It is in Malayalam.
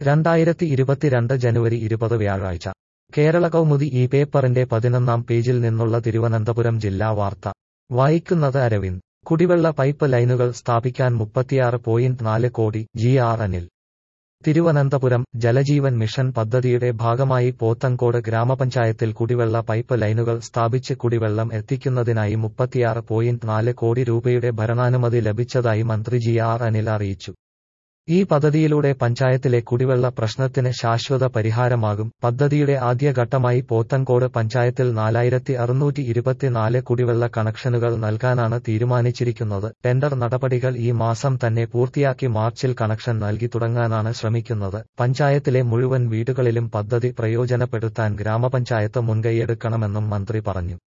രണ്ടായിരത്തി ഇരുപത്തിരണ്ട് ജനുവരി ഇരുപത് വ്യാഴാഴ്ച കേരള കൗമുദി ഈ പേപ്പറിന്റെ പതിനൊന്നാം പേജിൽ നിന്നുള്ള തിരുവനന്തപുരം ജില്ലാ വാർത്ത വായിക്കുന്നത് അരവിന്ദ് കുടിവെള്ള പൈപ്പ് ലൈനുകൾ സ്ഥാപിക്കാൻ മുപ്പത്തിയാറ് പോയിന്റ് നാല് കോടി G R Anil Thiruvananthapuram Jaljeevan mission പദ്ധതിയുടെ ഭാഗമായി പോത്തങ്കോട് ഗ്രാമപഞ്ചായത്തിൽ കുടിവെള്ള പൈപ്പ് ലൈനുകൾ സ്ഥാപിച്ച് കുടിവെള്ളം എത്തിക്കുന്നതിനായി മുപ്പത്തിയാറ് പോയിന്റ് നാല് കോടി രൂപയുടെ ഭരണാനുമതി ലഭിച്ചതായി മന്ത്രി ജി ആർ അനിൽ അറിയിച്ചു ഈ പദ്ധതിയിലൂടെ പഞ്ചായത്തിലെ കുടിവെള്ള പ്രശ്നത്തിന് ശാശ്വത പരിഹാരമാകും പദ്ധതിയുടെ ആദ്യഘട്ടമായി പോത്തങ്കോട് പഞ്ചായത്തിൽ നാലായിരത്തി അറുന്നൂറ്റി ഇരുപത്തിനാല് കുടിവെള്ള കണക്ഷനുകൾ നൽകാനാണ് തീരുമാനിച്ചിരിക്കുന്നത് ടെൻഡർ നടപടികൾ ഈ മാസം തന്നെ പൂർത്തിയാക്കി മാർച്ചിൽ കണക്ഷൻ നൽകി തുടങ്ങാനാണ് ശ്രമിക്കുന്നത് പഞ്ചായത്തിലെ മുഴുവൻ വീടുകളിലും പദ്ധതി പ്രയോജനപ്പെടുത്താൻ ഗ്രാമപഞ്ചായത്ത് മുൻകൈയെടുക്കണമെന്നും മന്ത്രി പറഞ്ഞു